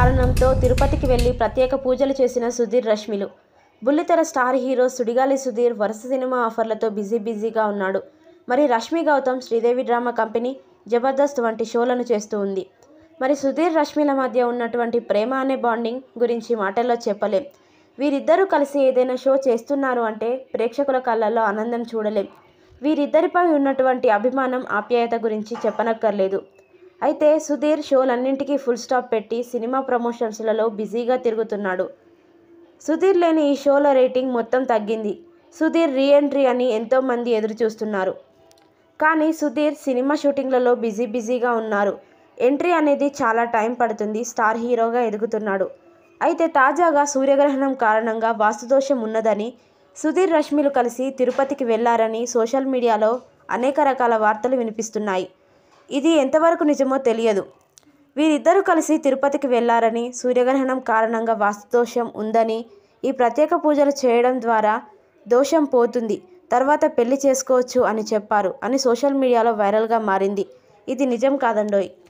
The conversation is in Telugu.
కారణంతో తిరుపతికి వెళ్లి ప్రత్యేక పూజలు చేసిన సుధీర్ రష్మిలు బుల్లితెర స్టార్ హీరో సుడిగాలి సుధీర్ వరుస సినిమా ఆఫర్లతో బిజీ బిజీగా ఉన్నాడు మరి రష్మి గౌతమ్ శ్రీదేవి డ్రామా కంపెనీ జబర్దస్త్ వంటి షోలను చేస్తూ ఉంది మరి సుధీర్ రష్మిల మధ్య ఉన్నటువంటి ప్రేమ అనే బాండింగ్ గురించి మాటల్లో చెప్పలేం వీరిద్దరూ కలిసి ఏదైనా షో చేస్తున్నారు అంటే ప్రేక్షకుల కళ్ళల్లో ఆనందం చూడలేం వీరిద్దరిపై ఉన్నటువంటి అభిమానం ఆప్యాయత గురించి చెప్పనక్కర్లేదు అయితే సుధీర్ షోలన్నింటికీ ఫుల్ స్టాప్ పెట్టి సినిమా ప్రమోషన్స్లలో బిజీగా తిరుగుతున్నాడు సుధీర్ లేని ఈ షోల రేటింగ్ మొత్తం తగ్గింది సుధీర్ రీఎంట్రీ అని ఎంతోమంది ఎదురు చూస్తున్నారు కానీ సుధీర్ సినిమా షూటింగ్లలో బిజీ బిజీగా ఉన్నారు ఎంట్రీ అనేది చాలా టైం పడుతుంది స్టార్ హీరోగా ఎదుగుతున్నాడు అయితే తాజాగా సూర్యగ్రహణం కారణంగా వాస్తుదోషం ఉన్నదని సుధీర్ రష్మిలు కలిసి తిరుపతికి వెళ్లారని సోషల్ మీడియాలో అనేక రకాల వార్తలు వినిపిస్తున్నాయి ఇది ఎంతవరకు నిజమో తెలియదు వీరిద్దరూ కలిసి తిరుపతికి వెళ్లారని సూర్యగ్రహణం కారణంగా వాస్తుదోషం ఉందని ఈ ప్రత్యేక పూజలు చేయడం ద్వారా దోషం పోతుంది తర్వాత పెళ్లి చేసుకోవచ్చు అని చెప్పారు అని సోషల్ మీడియాలో వైరల్గా మారింది ఇది నిజం కాదండోయ్